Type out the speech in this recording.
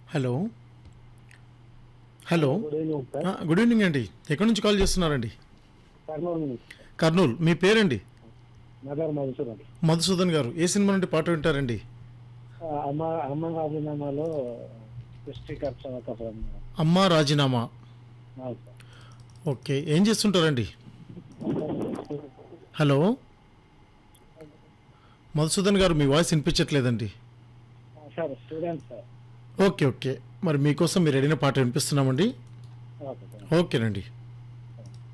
hello hello good evening sir ఆ, good evening అండి ఎక్కడి నుంచి కాల్ చేస్తున్నారండి కర్నూలు నుంచి కర్నూలు మీ పేరండి నగర్ మధుసూదన్ మధుసూదన్ గారు ఏ సినిమా నుండి పాట వింటారండి ఆ, అమ్మ అమ్మ రాజీనామాలో పుష్టికర్షణ కథ అమ్మా రాజీనామా ఓకే ఏం చేస్తుంటారండి హలో మధుసూదన్ గారు మీ వాయిస్ వినిపించట్లేదండి sir student sir okay okay మరి మీకోసం మీరు అడిగిన పాట వినిపిస్తున్నామండి ఓకే సార్ ఓకేనండి